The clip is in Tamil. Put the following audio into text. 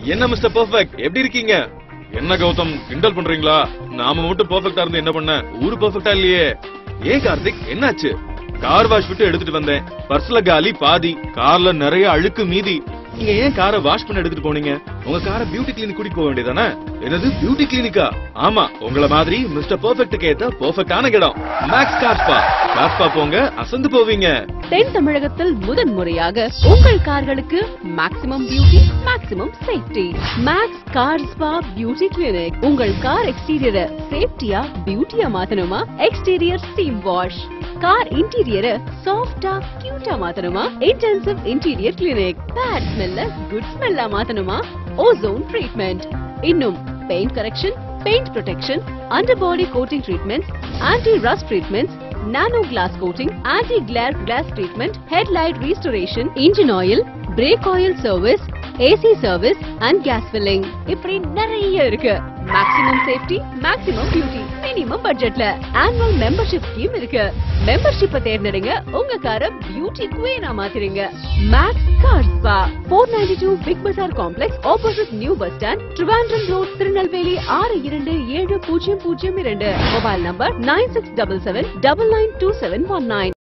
என்ன மிஸ்டர் பெர்ஃபெக்ட் எப்படி இருக்கீங்க என்ன கௌதம் கிண்டல் பண்றீங்களா நாம மட்டும் பெர்ஃபெக்ட்டா இருந்து என்ன பண்ண ஊரு பெர்ஃபெக்ட்டா இல்லையே ஏன் கார்த்திக் என்னாச்சு கார் வாஷ் விட்டு எடுத்துட்டு வந்தேன் பர்ஸ்ல காலி பாதி கார்ல நிறைய அழுக்கு மீதி நீங்க ஏன் காரை வாஷ் பண்ண எடுத்துட்டு போனீங்க உங்க காரை பியூட்டி கிளினிக் கூட்டிட்டு போக வேண்டியதானே என்னது பியூட்டி கிளினிக்கா ஆமா உங்கள மாதிரி மிஸ்டர் பெர்ஃபெக்ட்டுக்கு ஏத்த பெர்ஃபெக்ட்டான இடம் Max car spa car spa போங்க அசந்து போவீங்க தென் தமிழகத்தில் முதன் முறையாக உங்கள் கார்களுக்கு maximum beauty maximum safety Max car spa beauty clinic உங்கள் கார் எக்ஸ்டீரியரை சேஃப்டியா பியூட்டியா மாத்தணுமா எக்ஸ்டீரியர் ஸ்டீம் வாஷ் கார் இன்டீரியரை சாஃப்டா கியூட்டா மாத்தணுமா இன்டென்சிவ் இன்டீரியர் கிளினிக் பேட் ஸ்மெல்ல குட் ஸ்மெல்லா மாத்தணுமா ஓசோன் ட்ரீட்மெண்ட் இன்னும் paint correction paint protection under body coating treatments anti rust treatments nano glass coating anti glare glass treatment headlight restoration engine oil brake oil service AC service and gas filling இப்படி நிறைய இருக்கு maximum safety maximum beauty minimum பட்ஜெட்ல ஆனுவல் மெம்பர்ஷிப் ஸ்கீம் இருக்கு மெம்பர்ஷிப்பை தேர்ந்தெடுங்க உங்க காரை பியூட்டி குவீனா மாத்திருங்க Max car spa four ninety two Big Bazaar complex opposite new bus stand Trivandrum road Tirunelveli ஆறு இரண்டு ஏழு பூஜ்ஜியம் பூஜ்ஜியம் இரண்டு mobile number nine six double seven double nine two seven one nine